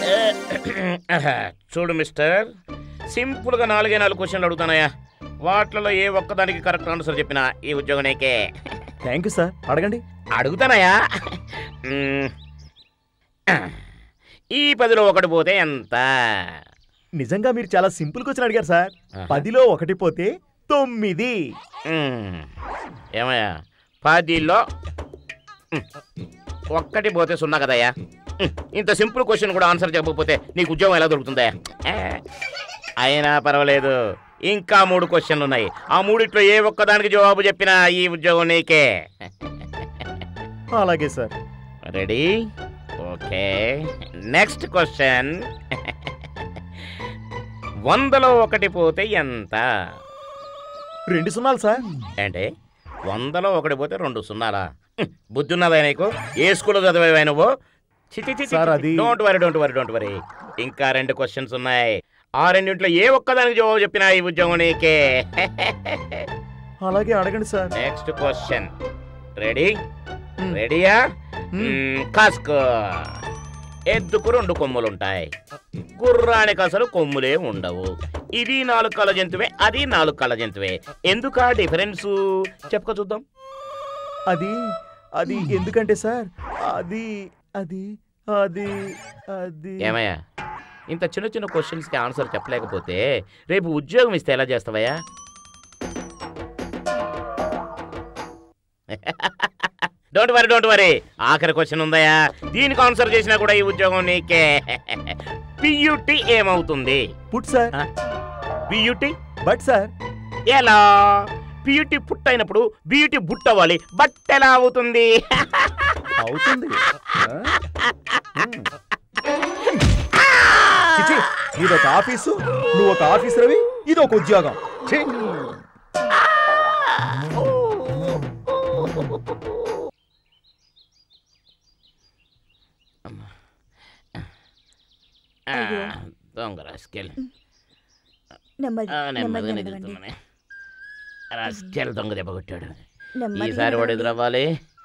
చూడు మిస్టర్ సింపుల్గా నాలుగే నాలుగు క్వశ్చన్లు అడుగుతానయ్యా వాటిలో ఏ ఒక్కదానికి కరెక్ట్ ఆన్సర్ చెప్పినా ఈ ఉద్యోగం నీకే థ్యాంక్ యూ సార్ అడగండి అడుగుతానయ్యా మ్మ్. ఈ పదిలో ఒకటి పోతే ఎంత నిజంగా మీరు చాలా సింపుల్ క్వశ్చన్ అడిగారు సార్ ఆహా. పదిలో ఒకటి పోతే తొమ్మిది మ్మ్. ఏమయ్యా పదిలో మ్మ్. ఒక్కటి పోతే సున్నా కదయ్యా మ్మ్. ఇంత సింపుల్ క్వశ్చన్ కూడా ఆన్సర్ చెప్పకపోతే నీకు ఉద్యోగం ఎలా దొరుకుతుందా ఏ, అయినా పర్వాలేదు ఇంకా మూడు క్వశ్చన్లు ఉన్నాయి ఆ మూడిట్లో ఏ ఒక్కదానికి జవాబు చెప్పినా ఈ ఉద్యోగం నీకే అలాగే sir ready okay next question వందలో ఒకటి పోతే ఎంత రెండు సున్నాలు సార్ అంటే వందలో ఒకటి పోతే రెండు సున్నాలా హ్మ్, బుద్ధి ఉన్నదా నీకు ఏ స్కూల్లో చదివావా నువ్వు సార్, అది- don't worry don't worry don't worry ఇంకా రెండు క్వశ్చన్స్ ఉన్నాయి ఆ రెండింటిలో ఏ ఒక్కదానికి జవాబు చెప్పినా ఈ ఉద్యోగం నీకే అలాగే అడగండి సార్ నెక్స్ట్ క్వశ్చన్ రెడీ మ్మ్. రెడీయా మ్మ్. కాస్కో ఎద్దుకు రెండు కొమ్ములు ఉంటాయి గుర్రానికి అసలు కొమ్ములే ఉండవు ఇది నాలుగు కళ్ళ జంతువే అది నాలుగు కళ్ళ జంతువే ఎందుకా డిఫరెన్స్ చెప్పుకో చూద్దాం అది అది ఎందుకంటే సార్ అది అది అది అది ఏమయ్యా ఇంత చిన్న చిన్న క్వశ్చన్స్కి ఆన్సర్ చెప్పలేకపోతే రేపు ఉద్యోగం ఇస్తే ఎలా చేస్తావయ్యా డోంట్ వరీ డోంట్ వరీ ఆఖరి క్వశ్చన్ ఉందయ్యా దీనికి ఆన్సర్ చేసినా కూడా ఈ ఉద్యోగం నీకే పియుటి ఏమవుతుంది put sir B U T but sir ఎలా పియుటి పుట్టైనప్పుడు బియుటి బుట్ అవ్వాలి బట్ ఎలా అవుతుంది అవుతుంది ఆ? హ్మ్. చిచి, ఇదొక ఆఫీసు నువ్వు ఒక ఆఫీసర్వి ఇది ఒక ఉద్యోగం ఛీ! ఆ, దొంగ రాస్కెల్ నెమ్మది ఆ, నెమ్మది నెమ్మదిగా నడవండి. నిద్రతున్నానే రాస్కెల్ దొంగ దెబ్బ కొట్టాడు నెమ్మదిగా ఈసారి వాడు నడవండి. ఎదురవ్వాలి